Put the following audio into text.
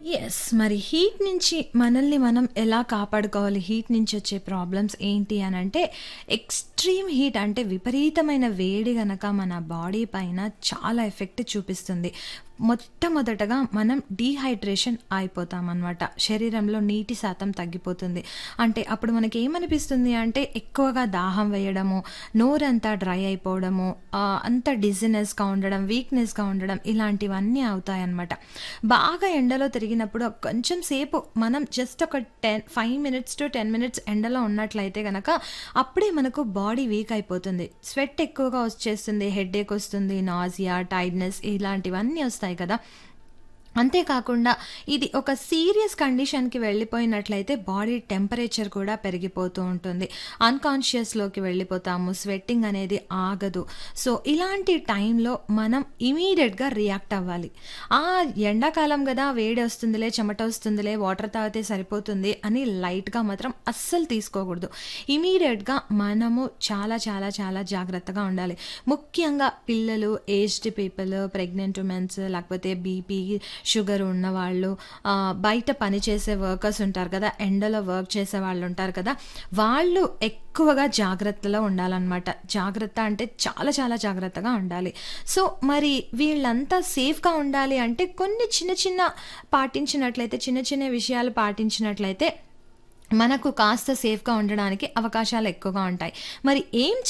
Yes. మరి heat నుంచి మనల్ని మనం ఎలా కాపాడుకోవాలి? హీట్ నుంచి వచ్చే ప్రాబ్లమ్స్ ఏంటి అనంటే, ఎక్స్‌ట్రీమ్ హీట్ అంటే విపరీతమైన వేడి గనక మన బాడీ పైన చాలా ఎఫెక్ట్ చూపిస్తుంది. మొట్టమొదటగా మనం డీహైడ్రేషన్ అయిపోతామనమాట. శరీరంలో నీటి శాతం తగ్గిపోతుంది. అంటే అప్పుడు మనకేమనిపిస్తుంది అంటే ఎక్కువగా దాహం వేయడము, నోరంతా డ్రై అయిపోవడము, ఆహ్, అంతా డిజీనెస్‌గా ఉండడం, వీక్‌నెస్‌గా ఉండడం ఇలాంటివన్నీ అవుతాయన్నమాట. బాగా ఎండలో తిరిగినప్పుడు కొంచెం సేపు మనం జస్ట్ ఒక 10 5 మినిట్స్ టు 10 మినిట్స్ ఎండలో ఉన్నట్లయితే గనక అప్పుడే మనకు బాడీ వీక్ అయిపోతుంది. స్వెట్ ఎక్కువగా వచ్చేస్తుంది, హెడేక్ వస్తుంది, నాసియా, టైర్డ్‌నెస్ ఇలాంటివన్నీ వస్తాయి కదా! అంతే కాకుండా ఇది ఒక సీరియస్ కండిషన్‌కి వెళ్ళిపోయినట్లయితే బాడీ టెంపరేచర్ కూడా పెరిగిపోతూ ఉంటుంది. అన్‌కాన్షియస్‌లోకి వెళ్ళిపోతాము. స్వెట్టింగ్ అనేది ఆగదు. సో, ఇలాంటి టైంలో మనం ఇమ్మీడియేట్‌గా రియాక్ట్ అవ్వాలి. ఆ! ఎండాకాలం గదా! వేడి వస్తుందిలే, చెమట వస్తుందిలే, వాటర్ తాగితే సరిపోతుంది అని లైట్‌గా మాత్రం అస్సలు తీసుకోకూడదు. ఇమ్మీడియేట్‌గా మనము చాలా చాలా చాలా జాగ్రత్తగా ఉండాలి. ముఖ్యంగా పిల్లలు, ఏజ్డ్ పీపుల్, ప్రెగ్నెంట్ వుమెన్స్ లేకపోతే బీపీ, షుగర్ ఉన్నవాళ్ళు, ఆహ్, బయట పనిచేసే వర్కర్స్ ఉంటారు కదా! ఎండలో వర్క్ చేసేవాళ్ళు ఉంటారు కదా! వాళ్ళు ఎక్కువగా జాగ్రత్తలో ఉండాలనమాట. జాగ్రత్త అంటే చాలా చాలా జాగ్రత్తగా ఉండాలి. సో, మరి వీళ్ళంతా సేఫ్‌గా ఉండాలి అంటే కొన్ని చిన్న చిన్న పాటించినట్లయితే చిన్న చిన్న విషయాలు పాటించినట్లయితే మనకు కాస్త సేఫ్‌గా ఉండడానికి అవకాశాలు ఎక్కువగా ఉంటాయి. మరి ఏం